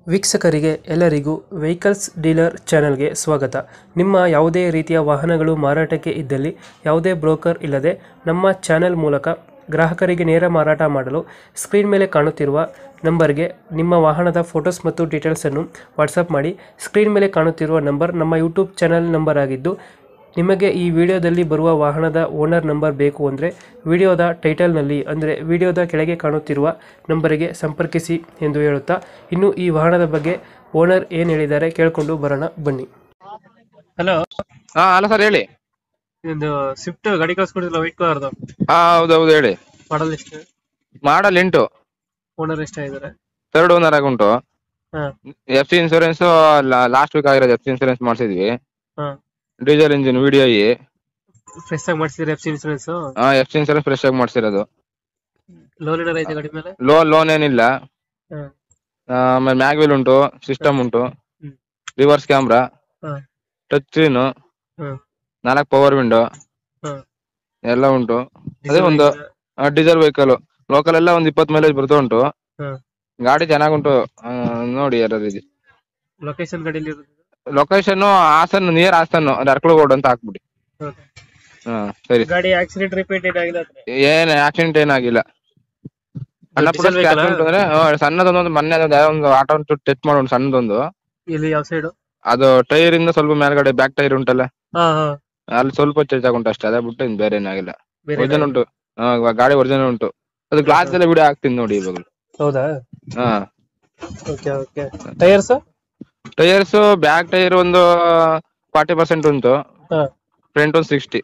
ವೀಕ್ಷಕರಿಗೆ ಎಲ್ಲರಿಗೂ vehicles dealer ಚಾನೆಲ್ಗೆ ಸ್ವಾಗತ ನಿಮ್ಮ ಯಾವುದೇ ರೀತಿಯ ವಾಹನಗಳು ಮಾರಾಟಕ್ಕೆ ಇದ್ದಲ್ಲಿ ಯಾವುದೇ ಬ್ರೋಕರ್ ಇಲ್ಲದೆ ನಮ್ಮ ಚಾನೆಲ್ ಮೂಲಕ ಗ್ರಾಹಕರಿಗೆ ನೇರ ಮಾರಾಟ ಮಾಡಲು ಸ್ಕ್ರೀನ್ ಮೇಲೆ ಕಾಣುತ್ತಿರುವ ನಂಬರ್ಗೆ ನಿಮ್ಮ ವಾಹನದ ಫೋಟೋಸ್ ಮತ್ತು ಡೀಟೇಲ್ಸನ್ನು ವಾಟ್ಸಪ್ ಮಾಡಿ ಸ್ಕ್ರೀನ್ ಮೇಲೆ ಕಾಣುತ್ತಿರುವ ನಂಬರ್ ನಮ್ಮ ಯೂಟ್ಯೂಬ್ ಚಾನೆಲ್ ನಂಬರ್ ಆಗಿದ್ದು ನಿಮಗೆ ಈ ವಿಡಿಯೋದಲ್ಲಿ ಬರುವ ವಾಹನದ ಓನರ್ ನಂಬರ್ ಬೇಕು ಅಂದರೆ ವಿಡಿಯೋದ ಟೈಟಲ್ನಲ್ಲಿ ಅಂದರೆ ವಿಡಿಯೋದ ಕೆಳಗೆ ಕಾಣುತ್ತಿರುವ ನಂಬರಿಗೆ ಸಂಪರ್ಕಿಸಿ ಎಂದು ಹೇಳುತ್ತಾ ಇನ್ನು ಈ ವಾಹನದ ಬಗ್ಗೆ ಓನರ್ ಏನು ಹೇಳಿದ್ದಾರೆ ಕೇಳಿಕೊಂಡು ಬರೋಣ ಬನ್ನಿ ಹಲೋ ಹಾ ಅಲ್ಲ ಸರ್ ಹೇಳಿ ಇದೊಂದು ಸ್ವಿಫ್ಟ್ ಗಾಡಿ ಕಳ್ಸ್ಕೊಡಿದ್ರಲ್ಲ ವೈಟ್ ಕಲರ್ದು ಹಾ ಹೌದೌದು ಹೇಳಿ ಮಾಡಲ್ ಎಷ್ಟು ಮಾಡಲ್ ಎಂಟು ಓನರ್ ಎಷ್ಟಾಗಿದ್ದಾರೆ ಥರ್ಡ್ ಓನರ್ ಆಗಿ ಉಂಟು ಹಾಂ F C insurance last week ಆಗಿರೋದು ಎಫ್ ಸಿ ಇನ್ಸೂರೆನ್ಸ್ ಮಾಡಿಸಿದ್ವಿ ಹಾಂ ಡೀಸೆಲ್ ಇಂಜಿನ್ ವಿಡಿಯೋ ಇ ಫ್ರೆಶ್ ಆಗಿ ಮಾಡಿಸಿದ್ರೆ ಎಫ್ ಸಿ ಇನ್ಸೂರೆನ್ಸ್ ಹಾ ಎಫ್ ಸಿ ಇನ್ಸೂರೆನ್ಸ್ ಫ್ರೆಶ್ ಆಗಿ ಮಾಡಿಸಿರೋದು ಲೋನ್ ಏನಾರ ಐತೆ ಗಾಡಿ ಮೇಲೆ ಲೋನ್ ಲೋನ್ ಏನಿಲ್ಲ ಹಾಂ ಆ, ಆಮೇಲೆ ಮ್ಯಾಗ್ವಿಲ್ ಉಂಟು ಸಿಸ್ಟಮ್ ಉಂಟು ಹ್ಮ್. ರಿವರ್ಸ್ ಕ್ಯಾಮ್ರಾ ಹಾಂ ಟಚ್ ಸ್ಕ್ರೀನ್ ಹಾಂ ನಾಲ್ಕು ಪವರ್ ವಿಂಡೋ ಹಾಂ ಎಲ್ಲ ಉಂಟು ಅದೇ ಒಂದು ಡೀಸೆಲ್ ವೆಹಿಕಲ್ ಲೋಕಲ್ ಎಲ್ಲ ಒಂದು ಇಪ್ಪತ್ತು ಮೈಲೇಜ್ ಬರ್ತಾ ಉಂಟು ಹಾಂ ಗಾಡಿ ಚೆನ್ನಾಗುಂಟು ಆ, ನೋಡಿ ಯಾರು ಇದು ಲೊಕೇಶನ್ ಗಾಡಿಯಲ್ಲಿ ಇರೋದು ಲೊಕೇಶನ್ ಹಾಸನ್ ನಿಯರ್ ಹಾಸನ್ ಅರ್ಕಳಗೋಡ್ ಅಂತ ಹಾಕ್ಬಿಡಿ ಹೌದಾ? ಹಾ ಸರಿ ಗಾಡಿ ಆಕ್ಸಿಡೆಂಟ್ ರಿಪೀಟ್ ಏನಾಗಿಲ್ಲ ಅಂದ್ರೆ ಏನ್ ಆಕ್ಸಿಡೆಂಟ್ ಏನಾಗಿಲ್ಲ ಸಣ್ಣ ಪುಟ್ಟ diesel vehicle ಆ? accident ಅಂದ್ರೆ ಆ, ಸಣ್ಣದೊಂದು ಮೊನ್ನೆ ಅದೊಂದು ಯಾವ್ದೋ ಒಂದು ಆಟೋ ಟಚ್ ಮಾಡೋಣ ಸಣ್ಣದೊಂದು ಇಲ್ಲಿ ಯಾವ ಸೈಡ್ ಅದು ಟೈರ್ ಇಂದ ಸ್ವಲ್ಪ ಮೇಲ್ಗಡೆ ಬ್ಯಾಕ್ ಟೈರ್ ಉಂಟಲ್ಲ ಹಾ ಹಾ ಅಲ್ಲಿ ಸ್ವಲ್ಪ ಚೇಂಜ್ ಆಗುಂಟು ಅಷ್ಟೇ ಅದೇ ಬಿಟ್ಟು ಇನ್ ಬೇರೆ ಏನಾಗಿಲ್ಲ ಬೇರೆ ಒರಿಜಿನಲ್ ಉಂಟು ಹಾ, ಇವಾಗ ಗಾಡಿ ಒರಿಜಿನಲ್ ಉಂಟು ಅದು ಗ್ಲಾಸ್ ಎಲ್ಲ ವಿಡಿಯೋ ಹಾಕ್ತೀನಿ ನೋಡಿ ಇವಾಗ ಹೌದಾ ಹಾ okay okay tyres tyres back tyre ಒಂದು ಫಾರ್ಟಿ ಪರ್ಸೆಂಟ್ ಉಂಟು ಹಾ ಫ್ರಂಟ್ ಒಂದು ಸಿಕ್ಸ್ಟಿ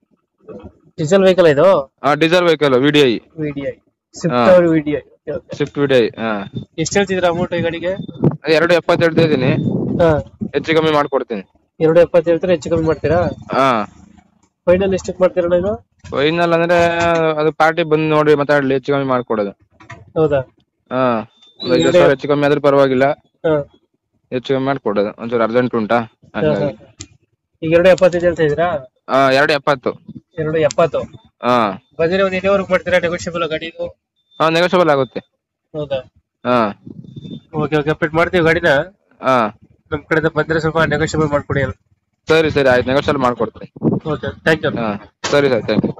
ಡೀಸೆಲ್ ವೆಹಿಕಲ್ ಇದು diesel vehicle VDI VDI Swift VDI Swift VDI ಹಾ ಎಷ್ಟು ಹೇಳ್ತಿದ್ರ ಅಮೌಂಟ್ ಈ ಗಾಡಿಗೆ ಎರಡು ಎಪ್ಪತ್ತು ಹೇಳ್ತಾ ಇದೀನಿ ಹಾ ಹೆಚ್ಚು ಕಮ್ಮಿ ಮಾಡ್ಕೊಡ್ತೀನಿ ಎರಡು ಎಪ್ಪತ್ತು ಹೇಳ್ತಾರೆ ಹೆಚ್ಚು ಕಮ್ಮಿ ಮಾಡ್ತೀರಾ ಹಾ ಫೈನಲ್ ಎಷ್ಟಕ್ಕೆ ಮಾಡ್ತೀರಾ ಇದು ಫೈನಲ್ ಅಂದ್ರೆ ಅದು ಪಾರ್ಟಿ ಬಂದು ನೋಡಿ ಮಾತಾಡ್ಲಿ ಹೆಚ್ಚು ಕಮ್ಮಿ ಮಾಡ್ಕೊಡೋದು ಹೌದಾ ಹಾ ಒಂದು ಐದು ಸಾವಿರ ಹೆಚ್ಚು ಕಮ್ಮಿ ಆದ್ರೂ ಪರವಾಗಿಲ್ಲ ಹಾ ಹೆಚ್ಚು ಕಮ್ಮಿ ಮಾಡ್ಕೊಡೋದು ಒಂಚೂರು ಅರ್ಜೆಂಟ್ ಉಂಟಾ ಹಾ, ಹಾ. ಹಂಗಾಗಿ ಈಗ ಎರಡು ಎಪ್ಪತ್ತೈದು ಹೇಳ್ತಾ ಇದ್ದೀರಾ ಹಾ ಎರಡು ಎಪ್ಪತ್ತು ಎರಡು ಎಪ್ಪತ್ತು ಹಾ ಬಂದ್ರೆ ಒಂದು ಎಲ್ಲಿವರೆಗೂ ಮಾಡ್ತೀರಾ ನೆಗೋಷಿಯಬಲ್ ಗಾಡಿದು ಹಾ ನೆಗೋಷಿಯಬಲ್ ಆಗುತ್ತೆ ಹೌದಾ ಹಾ ಓಕೆ ಓಕೆ ಅಪ್ಡೇಟ್ ಮಾಡ್ತೀವಿ ಗಾಡಿನ ಹಾ ನಮ್ ಕಡೆಯಿಂದ ಬಂದ್ರೆ ಸ್ವಲ್ಪ ನೆಗೋಷಿಯಬಲ್ ಮಾಡ್ಕೊಡಿ ಸರಿ ಸರಿ ಆಯ್ತು ನೆಗೋಷಿಯಬಲ್ ಮಾಡ್ಕೊಡ್ತೀನಿ ಓಕೆ ಥ್ಯಾಂಕ್ ಯು ಹಾ ಸರಿ ಸರ್ ಥ್ಯಾಂಕ್ ಯು